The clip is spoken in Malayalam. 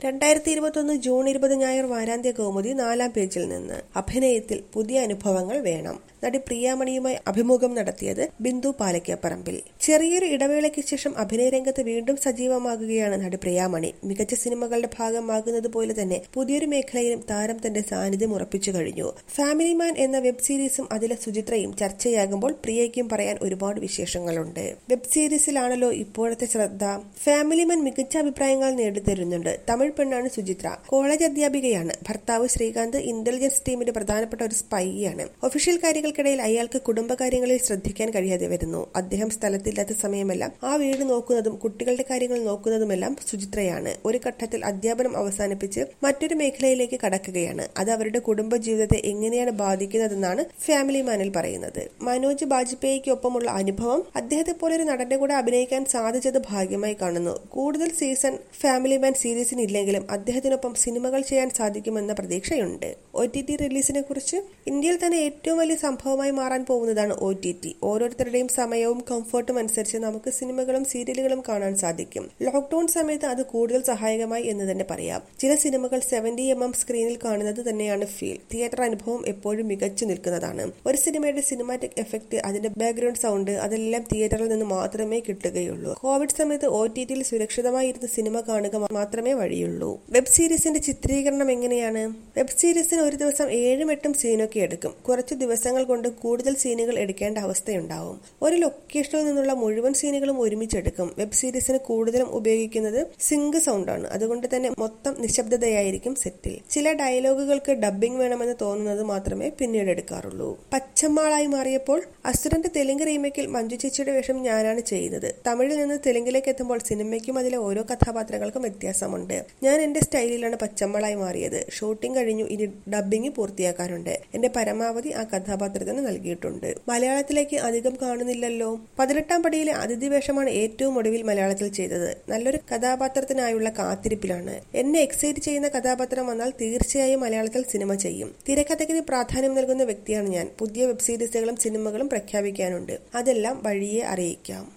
രണ്ടായിരത്തി ഇരുപത്തൊന്ന് ജൂൺ ഇരുപത് ഞായർ വാരാന്ത്യ കൗമുദി നാലാം പേജിൽ നിന്ന് അഭിനയത്തിൽ പുതിയ അനുഭവങ്ങൾ വേണം നടി പ്രിയാമണിയുമായി അഭിമുഖം നടത്തിയത് ബിന്ദു പാലയ്ക്കപ്പറമ്പിൽ ചെറിയൊരു ഇടവേളയ്ക്ക് ശേഷം അഭിനയ രംഗത്ത് വീണ്ടും സജീവമാകുകയാണ് നടി പ്രിയാമണി മികച്ച സിനിമകളുടെ ഭാഗമാകുന്നത് പോലെ തന്നെ പുതിയൊരു മേഖലയിലും താരം തന്റെ സാന്നിധ്യം ഉറപ്പിച്ചു കഴിഞ്ഞു ഫാമിലി മാൻ എന്ന വെബ് സീരീസും അതിലെ സുചിത്രയും ചർച്ചയാകുമ്പോൾ പ്രിയയ്ക്കും പറയാൻ ഒരുപാട് വിശേഷങ്ങളുണ്ട് വെബ് സീരീസിലാണല്ലോ ഇപ്പോഴത്തെ ശ്രദ്ധ ഫാമിലി മാൻ മികച്ച അഭിപ്രായങ്ങൾ നേടിത്തരുന്നുണ്ട് തമിഴ് പെണ്ണാണ് സുചിത്ര കോളേജ് അധ്യാപികയാണ് ഭർത്താവ് ശ്രീകാന്ത് ഇന്റലിജൻസ് ടീമിന്റെ പ്രധാനപ്പെട്ട ഒരു സ്പൈയാണ് ഒഫീഷ്യൽ കാര്യങ്ങൾക്കിടയിൽ അയാൾക്ക് കുടുംബകാര്യങ്ങളിൽ ശ്രദ്ധിക്കാൻ കഴിയാതെ വരുന്നു അദ്ദേഹം സ്ഥലത്തില്ലാത്ത സമയമെല്ലാം ആ വീട് നോക്കുന്നതും കുട്ടികളുടെ കാര്യങ്ങൾ നോക്കുന്നതുമെല്ലാം സുചിത്രയാണ് ഒരു ഘട്ടത്തിൽ അധ്യാപനം അവസാനിപ്പിച്ച് മറ്റൊരു മേഖലയിലേക്ക് കടക്കുകയാണ് അത് അവരുടെ കുടുംബ ജീവിതത്തെ എങ്ങനെയാണ് ബാധിക്കുന്നതെന്നാണ് ഫാമിലി മാനിൽ പറയുന്നത് മനോജ് ബാജ്പേയിക്കൊപ്പമുള്ള അനുഭവം അദ്ദേഹത്തെ പോലെ ഒരു നടന്റെ കൂടെ അഭിനയിക്കാൻ സാധിച്ചത് ഭാഗ്യമായി കാണുന്നു കൂടുതൽ സീസൺ ഫാമിലി മാൻ സീരീസിന് ഇല്ലെങ്കിലും അദ്ദേഹത്തിനൊപ്പം സിനിമകൾ ചെയ്യാൻ സാധിക്കുമെന്ന പ്രതീക്ഷയുണ്ട് ഒ ടി ടി റിലീസിനെ കുറിച്ച് ഇന്ത്യയിൽ തന്നെ ഏറ്റവും വലിയ സംഭവമായി മാറാൻ പോകുന്നതാണ് ഒ ടി ടി ഓരോരുത്തരുടെയും സമയവും കംഫർട്ടും അനുസരിച്ച് നമുക്ക് സിനിമകളും സീരിയലുകളും കാണാൻ സാധിക്കും ലോക്ക്ഡൌൺ സമയത്ത് അത് കൂടുതൽ സഹായകമായി എന്ന് തന്നെ പറയാം ചില സിനിമകൾ സെവന്റി എം എം സ്ക്രീനിൽ കാണുന്നത് തന്നെയാണ് ഫീൽ തിയേറ്റർ അനുഭവം എപ്പോഴും മികച്ചു നിൽക്കുന്നതാണ് ഒരു സിനിമയുടെ സിനിമാറ്റിക് എഫക്ട് അതിന്റെ ബാക്ക്ഗ്രൗണ്ട് സൗണ്ട് അതെല്ലാം തിയേറ്ററിൽ നിന്ന് മാത്രമേ കിട്ടുകയുള്ളൂ കോവിഡ് സമയത്ത് ഒ ടി ടിയിൽ സുരക്ഷിതമായി ഇരുന്ന് സിനിമ കാണുക മാത്രമേ വഴിയുള്ളൂ വെബ് സീരീസിന്റെ ചിത്രീകരണം എങ്ങനെയാണ് വെബ് സീരീസിന് ഒരു ദിവസം ഏഴും എട്ടും സീനൊക്കെ എടുക്കും കുറച്ചു ദിവസങ്ങൾ കൊണ്ട് കൂടുതൽ സീനുകൾ എടുക്കേണ്ട അവസ്ഥയുണ്ടാവും ഒരു ലൊക്കേഷനിൽ നിന്നുള്ള മുഴുവൻ സീനുകളും ഒരുമിച്ചെടുക്കും വെബ് സീരീസിന് കൂടുതലും ഉപയോഗിക്കുന്നത് സിങ്ക് സൗണ്ടാണ് അതുകൊണ്ട് തന്നെ മൊത്തം നിശബ്ദതയായിരിക്കും സെറ്റിൽ ചില ഡയലോഗുകൾക്ക് ഡബ്ബിംഗ് വേണമെന്ന് തോന്നുന്നത് മാത്രമേ പിന്നീട് എടുക്കാറുള്ളൂ പച്ചമ്മാളായി മാറിയപ്പോൾ അസുരന്റെ തെലുങ്ക് റീമേക്കിൽ മഞ്ജു ചേച്ചിയുടെ വേഷം ഞാനാണ് ചെയ്യുന്നത് തമിഴിൽ നിന്ന് തെലുങ്കിലേക്ക് എത്തുമ്പോൾ സിനിമയ്ക്കും അതിലെ ഓരോ കഥാപാത്രങ്ങൾക്കും വ്യത്യാസമുണ്ട് ഞാൻ എന്റെ സ്റ്റൈലിലാണ് പച്ചമ്മളായി മാറിയത് ഷൂട്ടിംഗ് കഴിഞ്ഞു ഇനി ഡബ്ബിംഗ് പൂർത്തിയാക്കാനുണ്ട് എന്റെ പരമാവധി ആ കഥാപാത്രത്തിന് നൽകിയിട്ടുണ്ട് മലയാളത്തിലേക്ക് അധികം കാണുന്നില്ലല്ലോ പതിനെട്ടാം പടിയിലെ അതിഥി വേഷമാണ് ഏറ്റവും ഒടുവിൽ മലയാളത്തിൽ ചെയ്തത് നല്ലൊരു കഥാപാത്രത്തിനായുള്ള കാത്തിരിപ്പിലാണ് എന്നെ എക്സൈറ്റ് ചെയ്യുന്ന കഥാപാത്രം വന്നാൽ തീർച്ചയായും മലയാളത്തിൽ സിനിമ ചെയ്യും തിരക്കഥയ്ക്ക് പ്രാധാന്യം നൽകുന്ന വ്യക്തിയാണ് ഞാൻ പുതിയ വെബ് സീരീസുകളും സിനിമകളും പ്രഖ്യാപിക്കാനുണ്ട് അതെല്ലാം വഴിയെ അറിയിക്കാം